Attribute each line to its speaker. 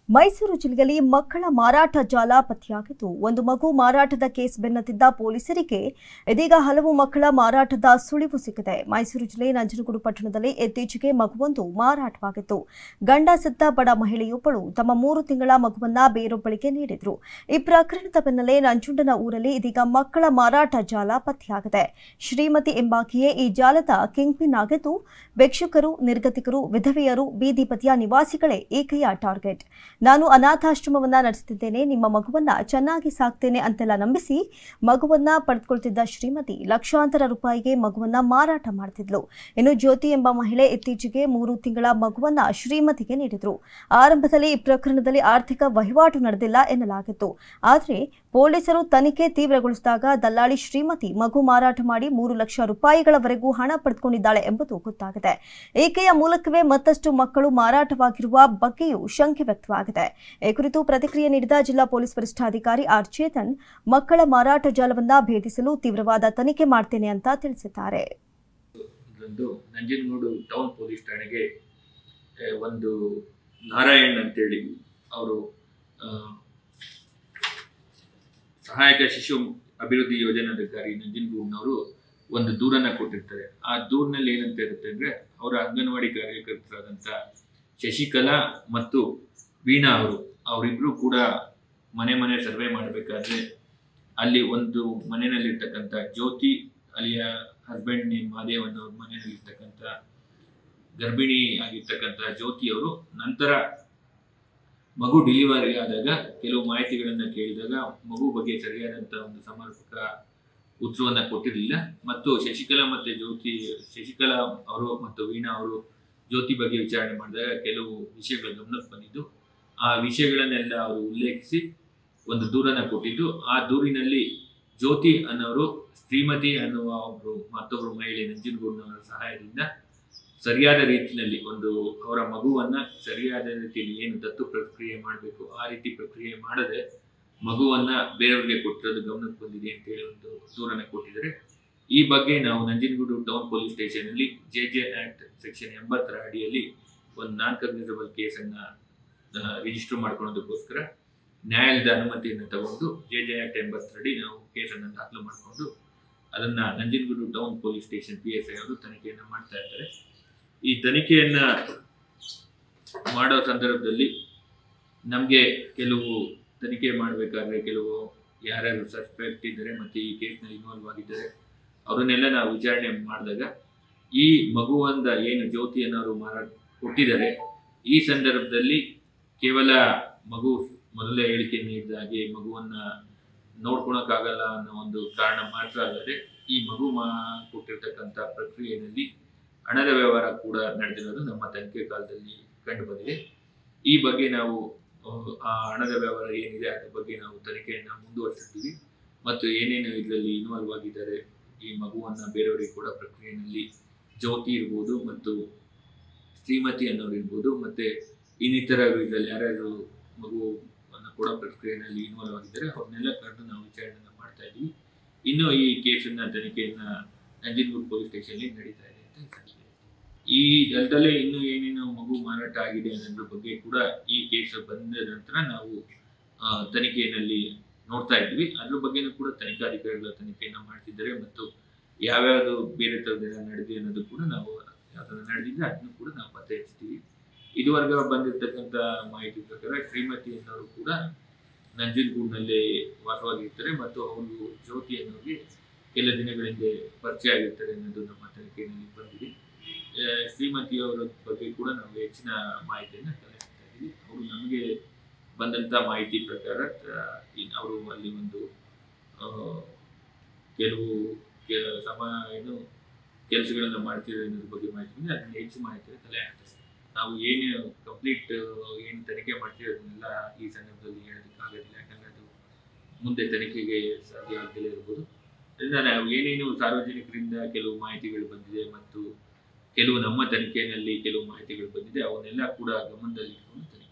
Speaker 1: ಮೈಸೂರು ಜಿಲ್ಲೆಯಲ್ಲಿ ಮಕ್ಕಳ ಮಾರಾಟ ಜಾಲ ಪತ್ತೆಯಾಗಿದ್ದು ಒಂದು ಮಗು ಮಾರಾಟದ ಕೇಸ್ ಬೆನ್ನತ್ತಿದ್ದ ಪೊಲೀಸರಿಗೆ ಇದೀಗ ಹಲವು ಮಕ್ಕಳ ಮಾರಾಟದ ಸುಳಿವು ಸಿಕ್ಕಿದೆ ಮೈಸೂರು ಜಿಲ್ಲೆ ನಂಜನಗೂಡು ಪಟ್ಟಣದಲ್ಲಿ ಇತ್ತೀಚೆಗೆ ಮಗುವೊಂದು ಮಾರಾಟವಾಗಿತ್ತು ಗಂಡ ಸತ್ತ ಬಡ ಮಹಿಳೆಯೊಬ್ಬಳು ತಮ್ಮ ಮೂರು ತಿಂಗಳ ಮಗುವನ್ನ ಬೇರೊಬ್ಬಳಿಗೆ ನೀಡಿದ್ರು ಈ ಪ್ರಕರಣದ ಬೆನ್ನಲ್ಲೇ ನಂಜುಂಡನ ಊರಲ್ಲಿ ಇದೀಗ ಮಕ್ಕಳ ಮಾರಾಟ ಜಾಲ ಪತ್ತೆಯಾಗಿದೆ ಶ್ರೀಮತಿ ಎಂಬಾಕೆಯೇ ಈ ಜಾಲದ ಕಿಂಗ್ ಪಿನ್ ಆಗಿದ್ದು ಭಿಕ್ಷುಕರು ನಿರ್ಗತಿಕರು ವಿಧವೆಯರು ಬೀದಿ ಬದಿಯ ನಿವಾಸಿಗಳೇ ಈಕೆಯ ಟಾರ್ಗೆಟ್ ನಾನು ಅನಾಥಾಶ್ರಮವನ್ನ ನಡೆಸುತ್ತಿದ್ದೇನೆ ನಿಮ್ಮ ಮಗುವನ್ನ ಚೆನ್ನಾಗಿ ಸಾಕ್ತೇನೆ ಅಂತೆಲ್ಲ ನಂಬಿಸಿ ಮಗುವನ್ನ ಪಡೆದುಕೊಳ್ತಿದ್ದ ಶ್ರೀಮತಿ ಲಕ್ಷಾಂತರ ರೂಪಾಯಿಗೆ ಮಗುವನ್ನ ಮಾರಾಟ ಮಾಡ್ತಿದ್ಲು ಇನ್ನು ಜ್ಯೋತಿ ಎಂಬ ಮಹಿಳೆ ಇತ್ತೀಚೆಗೆ ಮೂರು ತಿಂಗಳ ಮಗುವನ್ನ ಶ್ರೀಮತಿಗೆ ನೀಡಿದ್ರು ಆರಂಭದಲ್ಲಿ ಈ ಪ್ರಕರಣದಲ್ಲಿ ಆರ್ಥಿಕ ವಹಿವಾಟು ನಡೆದಿಲ್ಲ ಎನ್ನಲಾಗಿತ್ತು ಆದರೆ ಪೊಲೀಸರು ತನಿಖೆ ತೀವ್ರಗೊಳಿಸಿದಾಗ ದಲ್ಲಾಳಿ ಶ್ರೀಮತಿ ಮಗು ಮಾರಾಟ ಮಾಡಿ ಮೂರು ಲಕ್ಷ ರೂಪಾಯಿಗಳವರೆಗೂ ಹಣ ಪಡೆದುಕೊಂಡಿದ್ದಾಳೆ ಎಂಬುದು ಗೊತ್ತಾಗಿದೆ ಈಕೆಯ ಮೂಲಕವೇ ಮತ್ತಷ್ಟು ಮಕ್ಕಳು ಮಾರಾಟವಾಗಿರುವ ಬಗ್ಗೆಯೂ ಶಂಕೆ ವ್ಯಕ್ತವಾಗಿದೆ ಈ ಕುರಿತು ಪ್ರತಿಕ್ರಿಯೆ ನೀಡಿದ ಜಿಲ್ಲಾ ಪೊಲೀಸ್ ವರಿಷ್ಠಾಧಿಕಾರಿ ಆರ್ ಚೇತನ್ ಮಕ್ಕಳ ಮಾರಾಟ ಜಾಲವನ್ನ ಭೇದಿಸಲು ತೀವ್ರವಾದ ತನಿಖೆ ಮಾಡ್ತೇನೆ ಅಂತ ತಿಳಿಸಿದ್ದಾರೆ
Speaker 2: ಇದೊಂದು ನಂಜನಗೂಡು ಟೌನ್ ಪೊಲೀಸ್ ಠಾಣೆಗೆ ಆ, ಒಂದು ನಾರಾಯಣ್ ಅಂತೇಳಿ ಅವರು ಸಹಾಯಕ ಶಿಶು ಅಭಿವೃದ್ಧಿ ಯೋಜನಾಧಿಕಾರಿ ನಂಜನಗೂಡಿನವರು ಒಂದು ದೂರನ್ನ ಕೊಟ್ಟಿರ್ತಾರೆ ಆ ದೂರಿನಲ್ಲಿ ಏನಂತ ಇರುತ್ತೆ ಅಂದ್ರೆ ಅವರ ಅಂಗನವಾಡಿ ಕಾರ್ಯಕರ್ತರಾದಂಥ ಶಶಿಕಲಾ ಮತ್ತು ವೀಣಾ ಅವರು ಅವರಿಬ್ರು ಕೂಡ ಮನೆ ಮನೆ ಸರ್ವೆ ಮಾಡಬೇಕಾದ್ರೆ ಅಲ್ಲಿ ಒಂದು ಮನೆಯಲ್ಲಿರ್ತಕ್ಕಂಥ ಜ್ಯೋತಿ ಅಲ್ಲಿಯ ಹಸ್ಬೆಂಡ್ ನೇಮ್ ಮಾದೇವ್ ಅನ್ನೋ ಮನೆಯಲ್ಲಿರ್ತಕ್ಕಂಥ ಗರ್ಭಿಣಿ ಆಗಿರ್ತಕ್ಕಂಥ ಜ್ಯೋತಿ ಅವರು ನಂತರ ಮಗು ಡೆಲಿವರಿ ಆದಾಗ ಕೆಲವು ಮಾಹಿತಿಗಳನ್ನು ಕೇಳಿದಾಗ ಮಗು ಬಗ್ಗೆ ಸರಿಯಾದಂಥ ಒಂದು ಸಮರ್ಪಕ ಉತ್ತರವನ್ನ ಕೊಟ್ಟಿರಲಿಲ್ಲ ಮತ್ತು ಶಶಿಕಲಾ ಮತ್ತೆ ಜ್ಯೋತಿ ಶಶಿಕಲಾ ಅವರು ಮತ್ತು ವೀಣಾ ಅವರು ಜ್ಯೋತಿ ಬಗ್ಗೆ ವಿಚಾರಣೆ ಮಾಡಿದಾಗ ಕೆಲವು ವಿಷಯಗಳ ಗಮನಕ್ಕೆ ಬಂದಿದ್ದು ಆ ವಿಷಯಗಳನ್ನೆಲ್ಲ ಅವರು ಉಲ್ಲೇಖಿಸಿ ಒಂದು ದೂರನ್ನ ಕೊಟ್ಟಿದ್ದು ಆ ದೂರಿನಲ್ಲಿ ಜ್ಯೋತಿ ಅನ್ನೋರು ಶ್ರೀಮತಿ ಅನ್ನುವ ಒಬ್ರು ಮತ್ತೊಬ್ಬರು ಮಹಿಳೆ ನಂಜನಗೂಡಿನವರ ಸಹಾಯದಿಂದ ಸರಿಯಾದ ರೀತಿಯಲ್ಲಿ ಒಂದು ಅವರ ಮಗುವನ್ನ ಸರಿಯಾದ ರೀತಿಯಲ್ಲಿ ಏನು ದತ್ತು ಪ್ರಕ್ರಿಯೆ ಮಾಡಬೇಕು ಆ ರೀತಿ ಪ್ರಕ್ರಿಯೆ ಮಾಡದೆ ಮಗುವನ್ನ ಬೇರೆಯವರಿಗೆ ಕೊಟ್ಟಿರೋದು ಗಮನಕ್ಕೆ ಬಂದಿದೆ ಅಂತೇಳಿ ಒಂದು ದೂರನ್ನ ಕೊಟ್ಟಿದ್ದಾರೆ ಈ ಬಗ್ಗೆ ನಾವು ನಂಜನಗೂಡು ಟೌನ್ ಪೊಲೀಸ್ ಸ್ಟೇಷನ್ ಅಲ್ಲಿ ಜೆ ಜೆ ಆಕ್ಟ್ ಸೆಕ್ಷನ್ ಎಂಬತ್ತರ ಅಡಿಯಲ್ಲಿ ಒಂದು ನಾನ್ ಕಗ್ನಿಸಬಲ್ ಕೇಸನ್ನ ರಿಜಿಸ್ಟರ್ ಮಾಡ್ಕೊಳ್ಳೋದಕ್ಕೋಸ್ಕರ ನ್ಯಾಯಾಲಯದ ಅನುಮತಿಯನ್ನು ತಗೊಂಡು ಜೆ ಜೆ ಆಕ್ಟ್ ಎಂಬತ್ತರಡಿ ನಾವು ಕೇಸನ್ನು ದಾಖಲು ಮಾಡಿಕೊಂಡು ಅದನ್ನ Nanjangud town police station P S I ಅವರು ತನಿಖೆಯನ್ನು ಮಾಡ್ತಾ ಇದ್ದಾರೆ ಈ ತನಿಖೆಯನ್ನ ಮಾಡೋ ಸಂದರ್ಭದಲ್ಲಿ ನಮಗೆ ಕೆಲವು ತನಿಖೆ ಮಾಡಬೇಕಾದ್ರೆ ಕೆಲವು ಯಾರ್ಯಾರು ಸಸ್ಪೆಕ್ಟ್ ಇದ್ದಾರೆ ಮತ್ತು ಈ ಕೇಸ್ನಲ್ಲಿ ಇನ್ವಾಲ್ವ್ ಆಗಿದ್ದಾರೆ ಅವರನ್ನೆಲ್ಲ ನಾವು ವಿಚಾರಣೆ ಮಾಡಿದಾಗ ಈ ಮಗುವಂದ ಏನು ಜ್ಯೋತಿ ಅನ್ನೋರು ಮಾರಾಟ ಕೊಟ್ಟಿದ್ದಾರೆ ಈ ಸಂದರ್ಭದಲ್ಲಿ ಕೇವಲ ಮಗು ಮೊದಲೇ ಹೇಳಿಕೆ ನೀಡಿದ ಹಾಗೆ ಮಗುವನ್ನ ನೋಡ್ಕೊಳಕ್ಕಾಗಲ್ಲ ಅನ್ನೋ ಒಂದು ಕಾರಣ ಮಾತ್ರ ಅಲ್ಲದೆ ಈ ಮಗು ಮಾ ಕೊಟ್ಟಿರ್ತಕ್ಕಂಥ ಪ್ರಕ್ರಿಯೆಯಲ್ಲಿ ಹಣದ ವ್ಯವಹಾರ ಕೂಡ ನಡೆದಿರೋದು ನಮ್ಮ ತನಿಖೆ ಕಾಲದಲ್ಲಿ ಕಂಡು ಬಂದಿದೆ ಈ ಬಗ್ಗೆ ನಾವು ಅಹ್, ಆ ಹಣದ ವ್ಯವಹಾರ ಏನಿದೆ ಅದ್ರ ಬಗ್ಗೆ ನಾವು ತನಿಖೆಯನ್ನು ಮುಂದುವರಿಸಿದ್ದೀವಿ ಮತ್ತು ಏನೇನು ಇದರಲ್ಲಿ ಇನ್ವಾಲ್ವ್ ಆಗಿದ್ದಾರೆ ಈ ಮಗುವನ್ನ ಬೇರೆಯವರಿಗೆ ಕೂಡ ಪ್ರಕ್ರಿಯೆಯಲ್ಲಿ ಜ್ಯೋತಿ ಇರ್ಬೋದು ಮತ್ತು ಶ್ರೀಮತಿ ಅನ್ನೋರು ಇರ್ಬೋದು ಮತ್ತೆ ಇನ್ನಿತರ ಇದರಲ್ಲಿ ಯಾರ್ಯಾರು ಮಗುವನ್ನು ಕೂಡ ಪ್ರಕ್ರಿಯೆಯಲ್ಲಿ ಇನ್ವಾಲ್ವ್ ಆಗಿದ್ದಾರೆ ಅವ್ರನ್ನೆಲ್ಲ ಕರೆದು ನಾವು ವಿಚಾರಣೆಯನ್ನ ಮಾಡ್ತಾ ಇದ್ದೀವಿ ಇನ್ನು ಈ ಕೇಸನ್ನ ತನಿಖೆಯನ್ನ ನಂಜನಗೂಡು ಪೊಲೀಸ್ ಸ್ಟೇಷನ್ಲಿ ನಡೀತಾ ಇದೆ ಅಂತ ಹೇಳ್ತೀನಿ. ಈ ಇದಲ್ಲದೆ ಇನ್ನು ಏನೇನು ಮಗು ಮಾರಾಟ ಆಗಿದೆ ಅನ್ನೋದ್ರ ಬಗ್ಗೆ ಕೂಡ ಈ ಕೇಸ್ ಬಂದ ನಂತರ ನಾವು ಆ, ತನಿಖೆಯಲ್ಲಿ ನೋಡ್ತಾ ಇದ್ವಿ ಅದ್ರ ಬಗ್ಗೆನೂ ಕೂಡ ತನಿಖಾಧಿಕಾರಿಗಳ ತನಿಖೆಯನ್ನ ಮಾಡ್ತಿದ್ದಾರೆ ಮತ್ತು ಯಾವ್ಯಾವ್ದು ಬೇರೆ ಥರದ್ದೆಲ್ಲ ನಡೆದಿದೆ ಅನ್ನೋದು ಕೂಡ ನಾವು ಯಾವ್ದಾದ್ರು ನಡೆದಿದ್ರೆ ಅದನ್ನು ಕೂಡ ನಾವು ಪತ್ತೆ ಹಚ್ತೀವಿ ಇದುವರೆಗೆ ಬಂದಿರತಕ್ಕಂಥ ಮಾಹಿತಿ ಪ್ರಕಾರ ಶ್ರೀಮತಿ ಅನ್ನೋರು ಕೂಡ ನಂಜನಗೂಡಿನಲ್ಲಿ ವಾಸವಾಗಿರ್ತಾರೆ ಮತ್ತು ಅವರು ಜ್ಯೋತಿ ಅನ್ನೋರಿಗೆ ಕೆಲ ದಿನಗಳ ಹಿಂದೆ ಪರಿಚಯ ಆಗಿರ್ತಾರೆ ಅನ್ನೋದು ನಮ್ಮ ತನಿಖೆಯಲ್ಲಿ ಬಂದಿದೆ ಆ, ಶ್ರೀಮತಿಯವರ ಬಗ್ಗೆ ಕೂಡ ನಾವು ಹೆಚ್ಚಿನ ಮಾಹಿತಿಯನ್ನು ಕಲೆ ಹಾಕ್ತಾ ಇದ್ದೀವಿ ಅವರು ನಮಗೆ ಬಂದಂಥ ಮಾಹಿತಿ ಪ್ರಕಾರ ಅವರು ಅಲ್ಲಿ ಒಂದು ಆ, ಕೆಲವು ಕೆ- ಸಮ ಏನು ಕೆಲಸಗಳನ್ನು ಮಾಡ್ತಿದ್ದಾರೆ ಅನ್ನೋದ್ರ ಬಗ್ಗೆ ಮಾಹಿತಿ ಬಂದಿದೆ ಅದನ್ನ ಹೆಚ್ಚು ಮಾಹಿತಿ ತಲೆ ಹಾಕ್ತಾರೆ ನಾವು ಏನು ಕಂಪ್ಲೀಟ್ ಏನು ತನಿಖೆ ಮಾಡ್ತೀವಿ ಅದನ್ನೆಲ್ಲ ಈ ಸಂದರ್ಭದಲ್ಲಿ ಹೇಳೋದಕ್ಕಾಗೋದಿಲ್ಲ ಯಾಕಂದ್ರೆ ಅದು ಮುಂದೆ ತನಿಖೆಗೆ ಸಾಧ್ಯ ಆಗದೇ ಇರ್ಬೋದು ಅದರಿಂದ ನಾವು ಏನೇನು ಸಾರ್ವಜನಿಕರಿಂದ ಕೆಲವು ಮಾಹಿತಿಗಳು ಬಂದಿದೆ ಮತ್ತು ಕೆಲವು ನಮ್ಮ ತನಿಖೆಯಲ್ಲಿ ಕೆಲವು ಮಾಹಿತಿಗಳು ಬಂದಿದೆ ಅವನ್ನೆಲ್ಲ ಕೂಡ ಗಮನದಲ್ಲಿ ಇಟ್ಕೊಂಡು ತನಿಖೆ